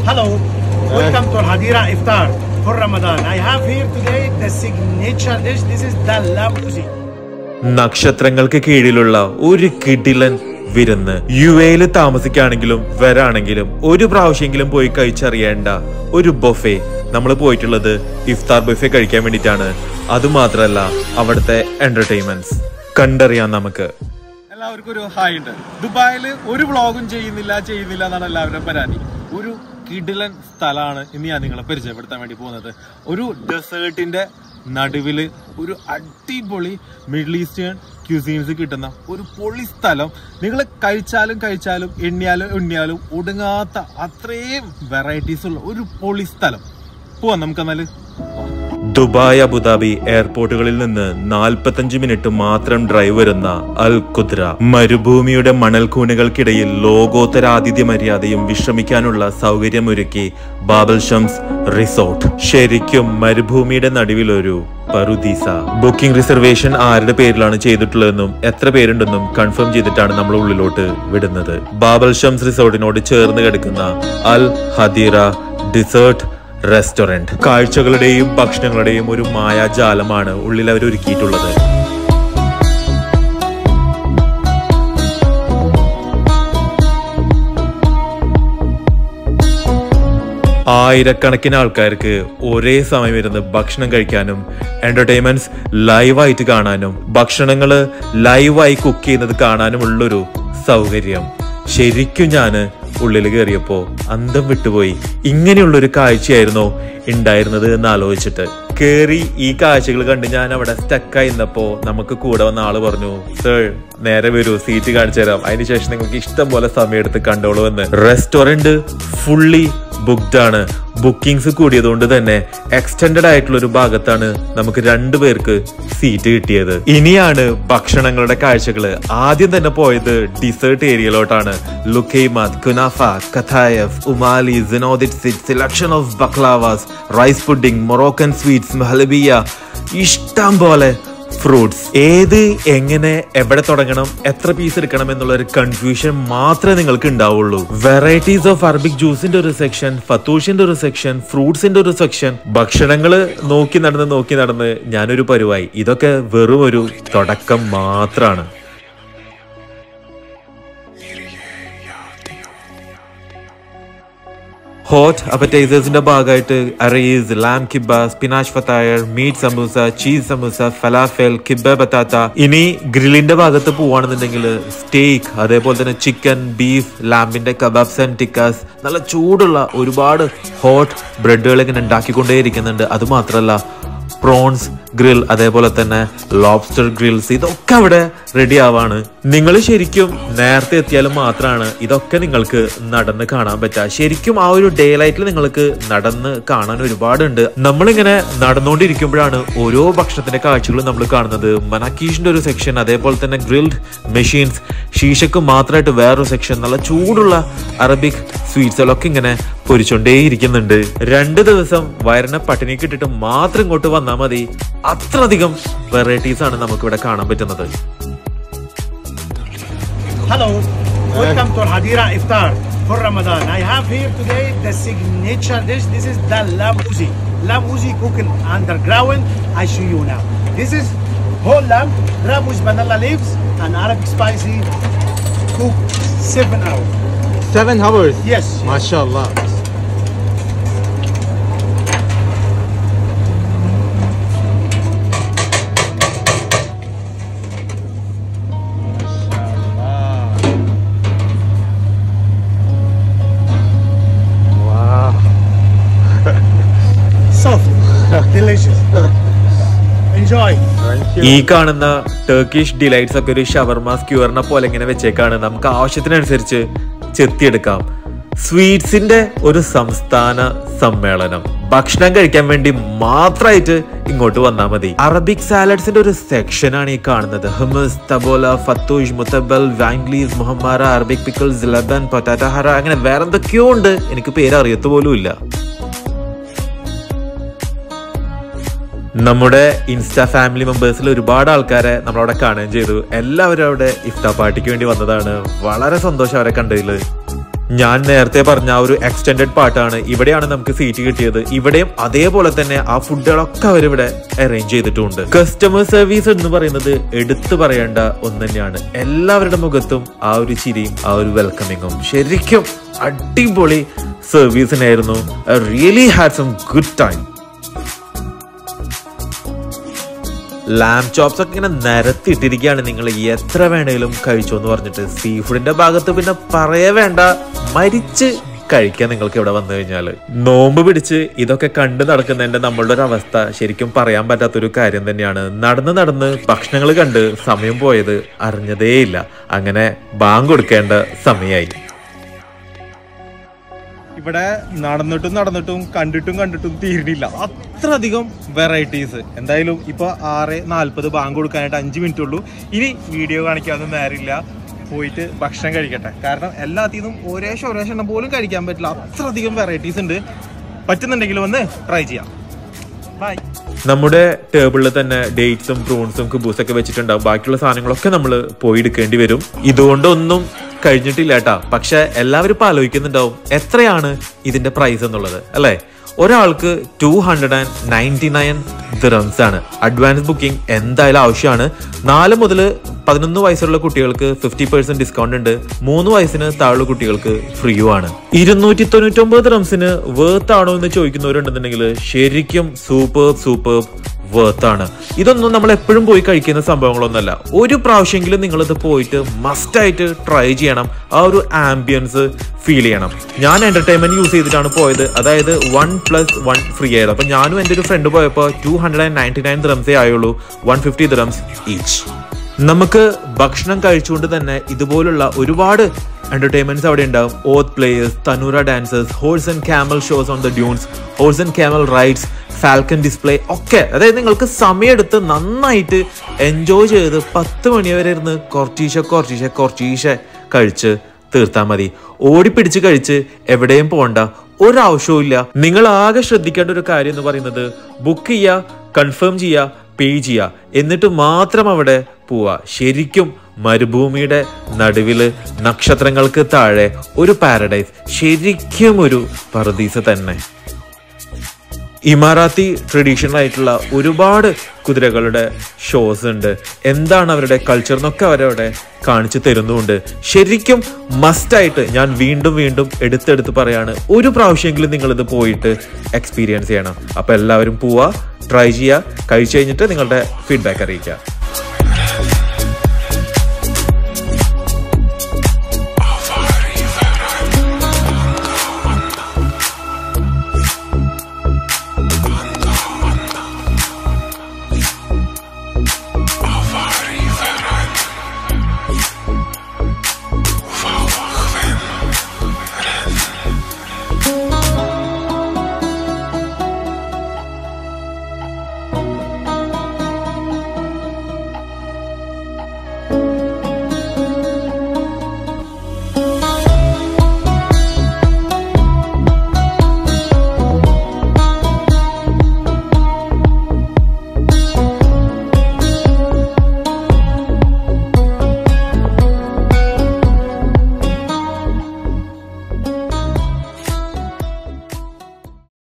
Hello, welcome to Hadira Iftar for Ramadan. I have here today the signature dish. This is the lambuzi. നക്ഷത്രങ്ങൾക്ക് കീഴിലുള്ള ഒരു കിടിലൻ വിരുന്ന് U എയിൽ താമസിക്കുകയാണെങ്കിലും വരാണെങ്കിലും ഒരു പ്രാവശ്യമെങ്കിലും പോയി കഴിച്ചറിയേണ്ട ഒരു ബൊഫെ നമ്മൾ പോയിട്ടുള്ളത് ഇഫ്താർ ബൊഫെ കഴിക്കാൻ വേണ്ടിയിട്ടാണ് അതുമാത്രമല്ല അവിടുത്തെ എന്റർടൈൻമെന്റ്സ് കണ്ടറിയാം നമുക്ക് എല്ലാവർക്കും ഒരു ഹായ് ഉണ്ട് ദുബായിൽ ഒരു വ്ളോഗും ചെയ്യുന്നില്ല ചെയ്യുന്നില്ല എന്നാണ് എല്ലാവരുടെയും പരാതി ഒരു കിടിലൻ സ്ഥലമാണ് ഇന്ന് ഞാൻ നിങ്ങളെ പരിചയപ്പെടുത്താൻ വേണ്ടി പോകുന്നത് ഒരു ഡെസേർട്ടിന്റെ നടുവില് ഒരു അടിപൊളി മിഡിൽ ഈസ്റ്റേൺ ക്യൂസീൻസ് കിട്ടുന്ന ഒരു പൊളി സ്ഥലം നിങ്ങൾ കഴിച്ചാലും കഴിച്ചാലും എണ്ണിയാലും എണ്ണിയാലും ഒടുങ്ങാത്ത അത്രയും വെറൈറ്റീസ് ഉള്ള ഒരു പൊളി സ്ഥലം പോവാം നമുക്കെന്നാല് ദുബായ് അബുദാബി എയർപോർട്ടുകളിൽ നിന്ന് നാൽപ്പത്തഞ്ച് മിനിറ്റ് മാത്രം ഡ്രൈവ് വരുന്ന അൽ കുദ്ര മരുഭൂമിയുടെ മണൽക്കൂനുകൾക്കിടയിൽ ലോകോത്തര ആതിഥ്യ മര്യാദയും വിശ്രമിക്കാനുള്ള സൗകര്യമൊരുക്കി ബാബൽ ഷംസ് റിസോർട്ട് ശരിക്കും മരുഭൂമിയുടെ നടുവിലൊരു പറുദീസ ബുക്കിംഗ് റിസർവേഷൻ ആരുടെ പേരിലാണ് ചെയ്തിട്ടുള്ളതെന്നും എത്ര പേരുണ്ടെന്നും കൺഫേം ചെയ്തിട്ടാണ് നമ്മൾ ഉള്ളിലോട്ട് വിടുന്നത് ബാബൽ ഷംസ് റിസോർട്ടിനോട് ചേർന്ന് കിടക്കുന്ന അൽ ഹദീറ ഡിസേർട്ട് റെസ്റ്റോറന്റ് കാഴ്ചകളുടെയും ഭക്ഷണങ്ങളുടെയും ഒരു മായാജാലമാണ് ഉള്ളിൽ അവർ ഒരുക്കിയിട്ടുള്ളത് ആയിരക്കണക്കിന് ആൾക്കാർക്ക് ഒരേ സമയം ഇരുന്ന് ഭക്ഷണം കഴിക്കാനും എന്റർടൈൻമെന്റ്സ് ലൈവായിട്ട് കാണാനും ഭക്ഷണങ്ങള് ലൈവായി കുക്ക് ചെയ്യുന്നത് കാണാനുമുള്ളൊരു സൗകര്യം ശരിക്കും ഞാന് ഉള്ളിൽ കയറിയപ്പോ അന്തം വിട്ടുപോയി ഇങ്ങനെയുള്ളൊരു കാഴ്ചയായിരുന്നോ ഉണ്ടായിരുന്നത് എന്ന് ആലോചിച്ചിട്ട് കേറി ഈ കാഴ്ചകൾ കണ്ട് ഞാൻ അവിടെ സ്റ്റക്കായി നിന്നപ്പോ നമുക്ക് കൂടെ വന്ന ആള് പറഞ്ഞു സർ നേരെ വരൂ സീറ്റ് കാണിച്ചു തരാം അതിനുശേഷം നിങ്ങൾക്ക് ഇഷ്ടം പോലെ സമയം എടുത്ത് കണ്ടോളൂ എന്ന് റെസ്റ്റോറന്റ് ഫുള്ളി ബുക്ക്ഡ് ആണ് ബുക്കിംഗ്സ് കൂടിയതുകൊണ്ട് തന്നെ എക്സ്റ്റെൻഡഡ് ആയിട്ടുള്ള ഒരു ഭാഗത്താണ് നമുക്ക് രണ്ടു പേർക്ക് സീറ്റ് കിട്ടിയത് ഇനിയാണ് ഭക്ഷണങ്ങളുടെ കാഴ്ചകള് ആദ്യം തന്നെ പോയത് ഡിസേർട്ട് ഏരിയയിലോട്ടാണ് ലുക്കൈമാത് കുനാഫ കഥായഫ് ഉമാലി സിനോദിറ്റ് selection of baklavas rice pudding Moroccan sweets മെഹലബിയ ഇഷ്ടം പോലെ ഫ്രൂട്ട്സ് ഏത് എങ്ങനെ എവിടെ തുടങ്ങണം എത്ര പീസ് എടുക്കണം എന്നുള്ള ഒരു കൺഫ്യൂഷൻ മാത്രമേ നിങ്ങൾക്ക് ഉണ്ടാവുള്ളൂ വെറൈറ്റീസ് ഓഫ് അറബിക് ജ്യൂസിന്റെ ഒരു സെക്ഷൻ ഫത്തൂഷിന്റെ ഒരു സെക്ഷൻ ഫ്രൂട്ട്സിന്റെ ഒരു സെക്ഷൻ ഭക്ഷണങ്ങള് നോക്കി നടന്ന് നോക്കി നടന്ന് ഞാനൊരു പരുവായി ഇതൊക്കെ വെറും ഒരു തുടക്കം മാത്രമാണ് ഹോട്ട് അപ്പറ്റൈസേഴ്സിന്റെ ഭാഗമായിട്ട് അറീസ് ലാം കിബ സ്പിനാഷ് ഫത്തായർ meat samosa cheese samosa falafel കിബ ബത്താത്ത ഇനി ഗ്രില്ലിന്റെ ഭാഗത്ത് പോവാണെന്നുണ്ടെങ്കിൽ സ്റ്റേക്ക് അതേപോലെ തന്നെ ചിക്കൻ ബീഫ് ലാമ്പിന്റെ കബാബ്സ് ആൻഡ് ടിക്കാസ് നല്ല ചൂടുള്ള ഒരുപാട് ഹോട്ട് ബ്രെഡുകൾ ഇങ്ങനെ ഉണ്ടാക്കിക്കൊണ്ടേയിരിക്കുന്നുണ്ട് അത് മാത്രമല്ല പ്രോൺസ് ഗ്രിൽ അതേപോലെ തന്നെ ലോബ്സ്റ്റർ ഗ്രിൽസ് ഇതൊക്കെ അവിടെ റെഡി ആവാണ് നിങ്ങൾ ശരിക്കും നേരത്തെ എത്തിയാൽ മാത്രമാണ് ഇതൊക്കെ നിങ്ങൾക്ക് നടന്ന് കാണാൻ പറ്റുക ശരിക്കും ആ ഒരു ഡേ ലൈറ്റിൽ നിങ്ങൾക്ക് നടന്ന് കാണാൻ ഒരുപാടുണ്ട് നമ്മളിങ്ങനെ നടന്നുകൊണ്ടിരിക്കുമ്പോഴാണ് ഓരോ ഭക്ഷണത്തിന്റെ കാഴ്ചകളും നമ്മൾ കാണുന്നത് മനാക്കീഷിന്റെ ഒരു സെക്ഷൻ അതേപോലെ തന്നെ ഗ്രിൽഡ് മെഷീൻസ് ഷീഷക്ക് മാത്രമായിട്ട് വേറൊരു സെക്ഷൻ നല്ല ചൂടുള്ള അറബിക് സ്വീറ്റ്സുകളൊക്കെ ഇങ്ങനെ പൊരിച്ചോണ്ടേയിരിക്കുന്നുണ്ട് രണ്ട് ദിവസം വയറിനെ പട്ടിണിക്ക് ഇട്ടിട്ട് മാത്രം ഇങ്ങോട്ട് വന്നാൽ മതി അത്രയധികം വെറൈറ്റീസ് ആണ് നമുക്ക് ഇവിടെ കാണാൻ പറ്റുന്നത് Hello, welcome to Hadira Iftar for Ramadan. I have here today the signature dish. This is the lambuzi. Lambuzi cooking underground. I show you now. This is whole lamb wrapped with vanilla leaves and Arabic spicy cooked seven hours. Seven hours Yes. മാഷാ Soft, delicious. Enjoy. ഈ കാണുന്ന Turkish delights ഒക്കെ ഒരു ഷവർമ സ്ക്യൂറിനെ പോലെ ഇങ്ങനെ വെച്ചേക്കാണ് നമുക്ക് ആവശ്യത്തിനനുസരിച്ച് ചെത്തിയെടുക്കാം സ്വീറ്റ്സിന്റെ ഒരു സംസ്ഥാന സമ്മേളനം ഭക്ഷണം കഴിക്കാൻ വേണ്ടി മാത്രമായിട്ട് ഇങ്ങോട്ട് വന്നാൽ മതി അറബിക് സാലഡ്സിന്റെ ഒരു സെക്ഷനാണ് ഈ കാണുന്നത് ഹുമസ് തബോല ഫത്തൂഷ് മുത്തബൽ വാംഗ്ലീസ് മുഹമ്മാര അറബിക് പിക്കിൾസ് ലബൻ പൊറ്റാറ്റ ഹറ അങ്ങനെ വേറെ എന്തൊക്കെയോ ഉണ്ട് എനിക്ക് പേര് അറിയത്ത് പോലും ഇല്ല നമ്മുടെ ഇൻസ്റ്റാ ഫാമിലി മെമ്പേഴ്സിൽ ഒരുപാട് ആൾക്കാരെ നമ്മളവിടെ കാണുകയും ചെയ്തു എല്ലാവരും അവിടെ ഇഫ്താർ പാർട്ടിക്ക് വേണ്ടി വന്നതാണ് വളരെ സന്തോഷം അവരെ കണ്ടതിൽ ഞാൻ നേരത്തെ പറഞ്ഞ ആ ഒരു എക്സ്റ്റെൻഡഡ് പാർട്ടാണ് ഇവിടെയാണ് നമുക്ക് സീറ്റ് കിട്ടിയത് ഇവിടെയും അതേപോലെ തന്നെ ആ ഫുഡുകളൊക്കെ അവരിവിടെ അറേഞ്ച് ചെയ്തിട്ടുണ്ട് കസ്റ്റമർ സർവീസ് എന്ന് പറയുന്നത് എടുത്തു പറയേണ്ട ഒന്ന് തന്നെയാണ് എല്ലാവരുടെ മുഖത്തും ആ ഒരു ചിരിയും ആ ഒരു വെൽക്കമിങ്ങും ശരിക്കും അടിപൊളി സർവീസിനായിരുന്നു really had some good time lamb chops ഒക്കെ ഇങ്ങനെ നിരത്തിയിട്ടിരിക്കുകയാണ് നിങ്ങൾ എത്ര വേണേലും കഴിച്ചോ എന്ന് പറഞ്ഞിട്ട് സീ ഫുഡിന്റെ ഭാഗത്ത് പിന്നെ പറയേ വേണ്ട മരിച്ച് കഴിക്കാൻ നിങ്ങൾക്ക് ഇവിടെ വന്നു കഴിഞ്ഞാൽ നോമ്പ് പിടിച്ച് ഇതൊക്കെ കണ്ട് നടക്കുന്നതിന്റെ നമ്മളുടെ ഒരു അവസ്ഥ ശരിക്കും പറയാൻ പറ്റാത്തൊരു കാര്യം തന്നെയാണ് നടന്ന് നടന്ന് ഭക്ഷണങ്ങൾ കണ്ട് സമയം പോയത് അറിഞ്ഞതേയില്ല അങ്ങനെ ബാങ്ക് കൊടുക്കേണ്ട സമയമായി ഇവിടെ നടന്നിട്ടും നടന്നിട്ടും കണ്ടിട്ടും കണ്ടിട്ടും തീരണില്ല അത്രയധികം വെറൈറ്റീസ് എന്തായാലും ഇപ്പൊ ആറ് നാല്പത് ബാങ്ക് കൊടുക്കാനായിട്ട് അഞ്ച് മിനിറ്റ് ഉള്ളൂ ഇനി വീഡിയോ കാണിക്കാനൊന്നും നേരമില്ല പോയിട്ട് ഭക്ഷണം കഴിക്കട്ടെ കാരണം എല്ലാത്തിനും ഒരേശം ഒരേശം എണ്ണം പോലും കഴിക്കാൻ പറ്റില്ല അത്രയധികം വെറൈറ്റീസ് ഉണ്ട് പറ്റുന്നുണ്ടെങ്കിൽ വന്ന് ട്രൈ ചെയ്യാം ബൈ നമ്മുടെ ടേബിളിൽ തന്നെ ഡേറ്റ്സും പ്രൂൺസും കുബൂസും ഒക്കെ വെച്ചിട്ടുണ്ടാവും ബാക്കിയുള്ള സാധനങ്ങളൊക്കെ നമ്മൾ പോയി എടുക്കേണ്ടി വരും ഇതുകൊണ്ടൊന്നും കഴിഞ്ഞിട്ടില്ല കേട്ടാ പക്ഷെ എല്ലാവരും ഇപ്പൊ ആലോചിക്കുന്നുണ്ടാവും എത്രയാണ് ഇതിന്റെ പ്രൈസ് എന്നുള്ളത് അല്ലേ ഒരാൾക്ക് two hundred and ninety nine dirhams ആണ് അഡ്വാൻസ് ബുക്കിംഗ് എന്തായാലും ആവശ്യമാണ് നാല് മുതൽ പതിനൊന്ന് വയസ്സുള്ള കുട്ടികൾക്ക് ഫിഫ്റ്റി പെർസെന്റ് ഡിസ്കൗണ്ട് ഉണ്ട് മൂന്ന് വയസ്സിന് താഴെയുള്ള കുട്ടികൾക്ക് ഫ്രീയും ആണ് ഇരുന്നൂറ്റി തൊണ്ണൂറ്റൊമ്പത് ദിറംസിന് വേർത്ത് ആണോ എന്ന് ചോദിക്കുന്നവരുണ്ടെന്നുണ്ടെങ്കിൽ ശരിക്കും സൂപ്പർ സൂപ്പർ വേർത്ത് ആണ് ഇതൊന്നും നമ്മൾ എപ്പോഴും പോയി കഴിക്കുന്ന സംഭവങ്ങളൊന്നുമല്ല ഒരു പ്രാവശ്യമെങ്കിലും നിങ്ങൾ ഇത് പോയിട്ട് മസ്റ്റ് ആയിട്ട് ട്രൈ ചെയ്യണം ആ ഒരു ആംബിയൻസ് ഫീൽ ചെയ്യണം ഞാൻ എന്റർടൈൻമെന്റ് യൂസ് ചെയ്തിട്ടാണ് പോയത് അതായത് വൺ പ്ലസ് വൺ ഫ്രീ ആയത് അപ്പൊ ഞാനും എൻ്റെ ഒരു ഫ്രണ്ട് പോയപ്പോൾ two hundred and ninety nine ദ്രംസേ ആയുള്ളൂ വൺ ഫിഫ്റ്റി ദ്രംസ് ഈച്ച് നമുക്ക് ഭക്ഷണം കഴിച്ചുകൊണ്ട് തന്നെ ഇതുപോലുള്ള ഒരുപാട് എന്റർടൈൻമെന്റ്സ് അവിടെ ഉണ്ടാവും ഓത്ത് പ്ലേയേഴ്സ് തനൂര dancers horse and camel shows on the dunes horse and camel rides falcon display ഒക്കെ അതായത് നിങ്ങൾക്ക് സമയമെടുത്ത് നന്നായിട്ട് എൻജോയ് ചെയ്ത് പത്ത് മണി വരെ ഇരുന്ന് കുറച്ചീശെ കുറച്ചീശെ കുറച്ചീശെ കഴിച്ച് തീർത്താൽ മതി ഓടിപ്പിടിച്ച് കഴിച്ച് എവിടെയും പോകണ്ട ഒരാവശ്യവും ഇല്ല നിങ്ങൾ ആകെ ശ്രദ്ധിക്കേണ്ട ഒരു കാര്യം എന്ന് പറയുന്നത് ബുക്ക് ചെയ്യുക കൺഫേം ചെയ്യുക പേ ചെയ്യുക എന്നിട്ട് മാത്രം അവിടെ പോവുക ശരിക്കും മരുഭൂമിയുടെ നടുവില് നക്ഷത്രങ്ങൾക്ക് താഴെ ഒരു പാരഡൈസ് ശരിക്കും ഒരു പറദീസ് തന്നെ ഇമാറാത്തി ട്രഡീഷണൽ ആയിട്ടുള്ള ഒരുപാട് കുതിരകളുടെ ഷോസ് ഉണ്ട് എന്താണ് അവരുടെ കൾച്ചർ എന്നൊക്കെ അവരവിടെ കാണിച്ചു തരുന്നുമുണ്ട് ശരിക്കും മസ്റ്റായിട്ട് ഞാൻ വീണ്ടും വീണ്ടും എടുത്തെടുത്ത് പറയാണ് ഒരു പ്രാവശ്യമെങ്കിലും നിങ്ങളിത് പോയിട്ട് എക്സ്പീരിയൻസ് ചെയ്യണം അപ്പോൾ എല്ലാവരും പോവുക ട്രൈ ചെയ്യുക കഴിച്ചു കഴിഞ്ഞിട്ട് നിങ്ങളുടെ ഫീഡ്ബാക്ക് അറിയിക്കുക